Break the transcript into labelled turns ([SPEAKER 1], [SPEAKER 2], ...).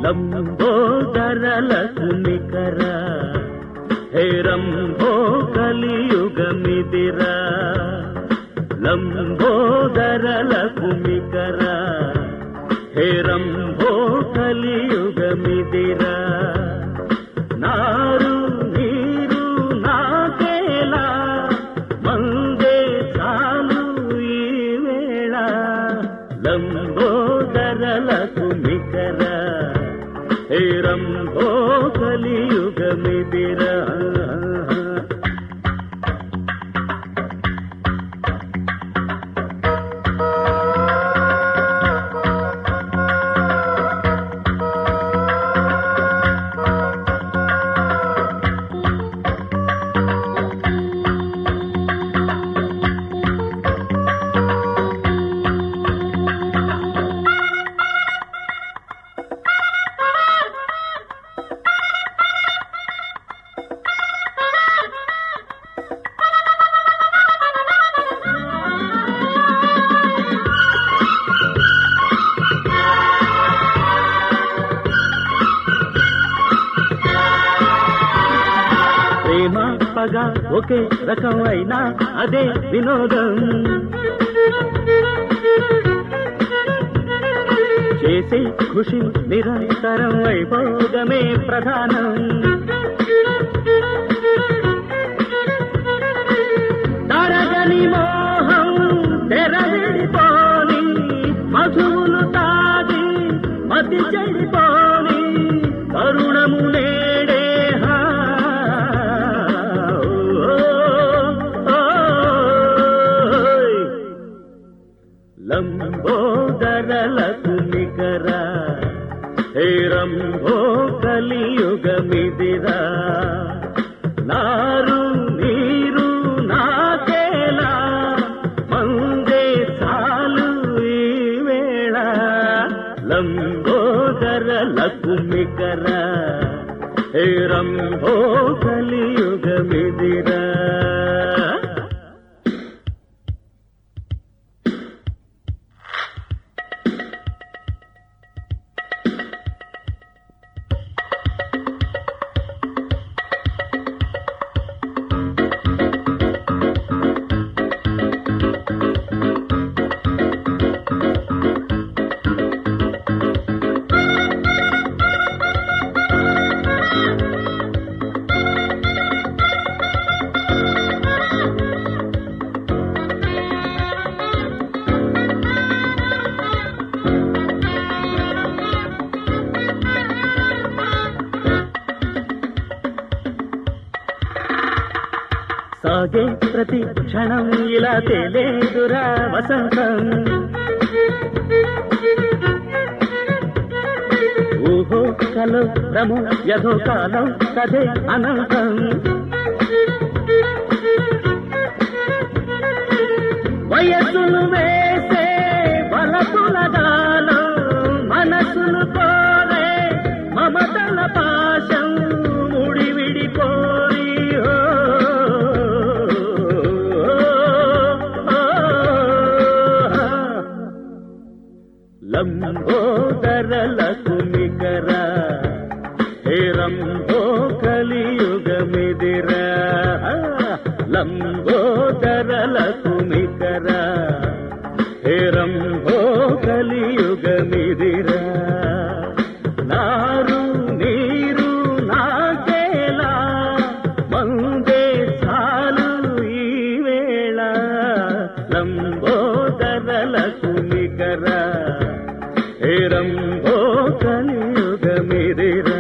[SPEAKER 1] లంబోదరలకు నికర హేరంభో కలియుగమిదిరా లంబోదరలకు నికర హేరంభో కలియుగమిదిరా నారు నీరు నాకేలా మందే చాలు ఈ వేళ లంబోదరలకు నికర హేరంభో కలియుగమిదిరా ప్రేమ పగ ఒకే రకం అయినా అదే వినోదం చేసే ఖుషి నిరంతరం వైభోగమే ప్రధానం తరగని మోహం తెరవిడిపోని మధువులు తాగి మతి చెడిపోని కరుణము నేడే హా. ఓ, ఓ, ఓయ్. లంబోదరలకు నికర హేరంభో కలియుగమిదిరా నారు నీరు నాకేలా మందే చాలు ఈ వేళ లంబోదరలకు నికర హేరంభో కలియుగమిదిరా సాగే ప్రతి క్షణం ఇలా తేలేదురా వసంతం ఊహో కలో భ్రమో యథో కాలం కథే అనంతం వయస్సులు వేసే వలపుల గాలం మనసులు కోరే మమతల పాశం ముడి విడిపోయి ఓ, ఓ, ఓ. లంబోదరలకు నికర హేరంభో కలియుగమిదిరా లంబోదరలకు నికర హేరంభో కలియుగమిదిరా నారు నీరు నాకేలా మందే చాలు ఈ వేళ లంబోదరలకు నికర హేరంభో కలియుగమిదిరా